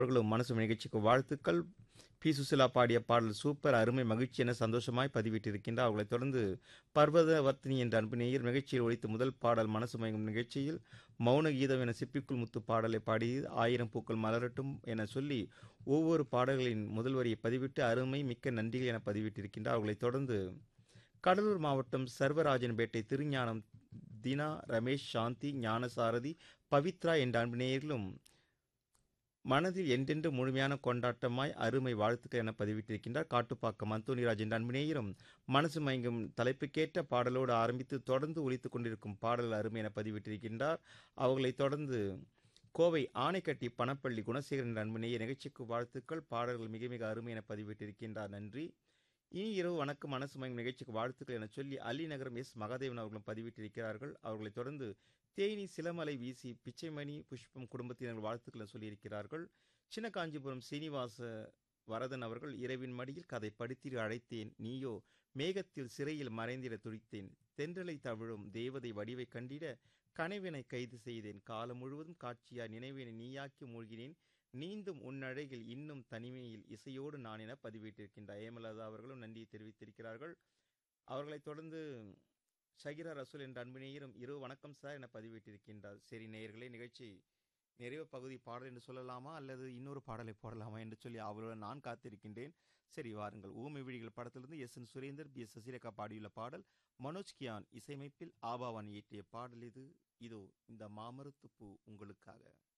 அவர்களும் மனசு நிகழ்ச்சிக்கு வாழ்த்துக்கள் பி சுசிலா பாடிய பாடல் சூப்பர் அருமை மகிழ்ச்சி என சந்தோஷமாய் பதிவிட்டிருக்கின்றார் அவர்களைத் தொடர்ந்து பர்வதவர்த்தினி என்ற அன்பு நேயர் நிகழ்ச்சியில் ஒழித்த முதல் பாடல் மனசு மயங்கும் நிகழ்ச்சியில் மௌன கீதம் என சிப்பிக்குள் முத்து பாடலை பாடி ஆயிரம் பூக்கள் மலரட்டும் என சொல்லி ஒவ்வொரு பாடல்களின் முதல் வரியை பதிவிட்டு அருமை மிக்க நன்றிகள் என பதிவிட்டிருக்கின்றார் அவர்களைத் தொடர்ந்து கடலூர் மாவட்டம் சர்வராஜன்பேட்டை திருஞானம் தினா ரமேஷ் சாந்தி ஞானசாரதி பவித்ரா என்ற அன்பு நேயர்களும் மனதில் என்றென்று முழுமையான கொண்டாட்டமாய் அருமை வாழ்த்துக்கள் என பதிவிட்டிருக்கின்றார் காட்டுப்பாக்கம் அந்தோனிராஜ் என்ற அன்பினேயரும் மனசு மயங்கும் தலைப்புக்கேற்ற பாடலோடு ஆரம்பித்து தொடர்ந்து ஒலித்துக் கொண்டிருக்கும் பாடல் அருமை என பதிவிட்டிருக்கின்றார் அவர்களைத் தொடர்ந்து கோவை ஆணைக்கட்டி பணப்பள்ளி குணசேகரன் என்ற அன்பினேய நிகழ்ச்சிக்கு வாழ்த்துக்கள் பாடல்கள் மிக மிக அருமை என பதிவிட்டிருக்கின்றார் நன்றி இனி இரவு வணக்கம் மனசு மயங்கும் நிகழ்ச்சிக்கு வாழ்த்துக்கள் என சொல்லி அலி நகரம் எஸ் மகாதேவன் அவர்களும் பதிவிட்டிருக்கிறார்கள் அவர்களைத் தொடர்ந்து தேனி சிலமலை வீசி பிச்சைமணி புஷ்பம் குடும்பத்தினர் வாழ்த்துக்களை சொல்லியிருக்கிறார்கள் சின்ன காஞ்சிபுரம் சீனிவாச வரதன் அவர்கள் இரவின் மடியில் கதை படித்திரு அழைத்தேன் நீயோ மேகத்தில் சிறையில் மறைந்திட துடித்தேன் தென்றலை தவிழும் தேவதை வடிவை கண்டிட கனவினை கைது செய்தேன் காலம் முழுவதும் காட்சியாய் நினைவினை நீயாக்கி மூழ்கினேன் நீந்தும் உன்னழகில் இன்னும் தனிமையில் இசையோடு நான் என பதிவிட்டிருக்கின்றார் ஏமலதா அவர்களும் நன்றியை தெரிவித்திருக்கிறார்கள் அவர்களைத் தொடர்ந்து ஷகிரா ரசூல் என்ற அன்பு நேயரும் இரவு வணக்கம் சார் என பதிவிட்டிருக்கின்றார் சரி நேயர்களே நிகழ்ச்சி நிறைவு பகுதி பாடல் என்று சொல்லலாமா அல்லது இன்னொரு பாடலை போடலாமா என்று சொல்லி அவருடன் நான் காத்திருக்கின்றேன் சரி வாருங்கள் ஊமை விழிகள் படத்திலிருந்து S N Surender P S Sasirekha பாடியுள்ள பாடல் மனோஜ் கியான் இசையமைப்பில் ஆபாவான் இயற்றிய பாடல் இது இதோ இந்த மாமரத்து பூ உங்களுக்காக